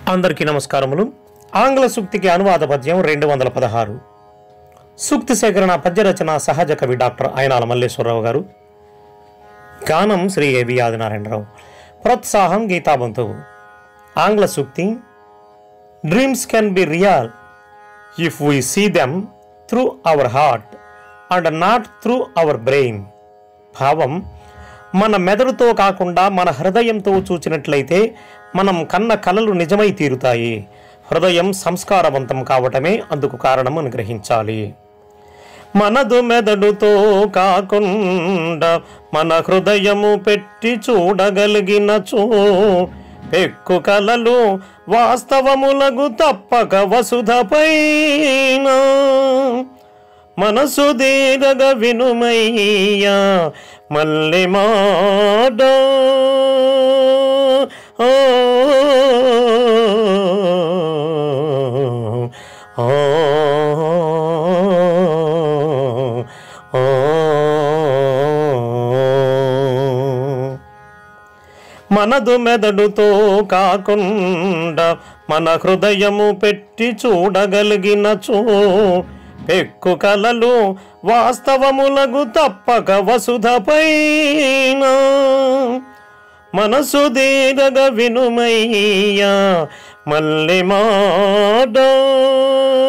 అందరికీ నమస్కారములు ఆంగ్ల సూక్తికి అనువాద పద్యం రెండు వందల పదహారు సూక్తి సేకరణ పద్య రచన సహజ కవి డాక్టర్ అయినాల మల్లేశ్వరరావు గారు గానం శ్రీ ఏవి ఆదినారాయణరావు ప్రోత్సాహం గీతాబంతువు ఆంగ్ల సూక్తి dreams can be real if we see them through our heart and not through our brain భావం మన మెదడుతో కాకుండా మన హృదయంతో చూచినట్లయితే మనం కన్న కలలు నిజమై తీరుతాయి హృదయం సంస్కారవంతం కావటమే అందుకు కారణం అని గ్రహించాలి మనదు మెదడుతో కాకుండా మన హృదయము పెట్టి చూడగలిగినచో పెక్కు కలలు వాస్తవములగు తప్పక వసుధపైన మనసు దీరగ వినుమయ్యా మల్లె మాట ఆ, ఆ, ఆ. మనదు మెదడుతో కాకుండా మన హృదయము పెట్టి చూడగలిగినచో పెక్కు కలలు వాస్తవములగు తప్పక వసుధపైన మనసు దీరగ వినుమయ్యా మల్లె మాట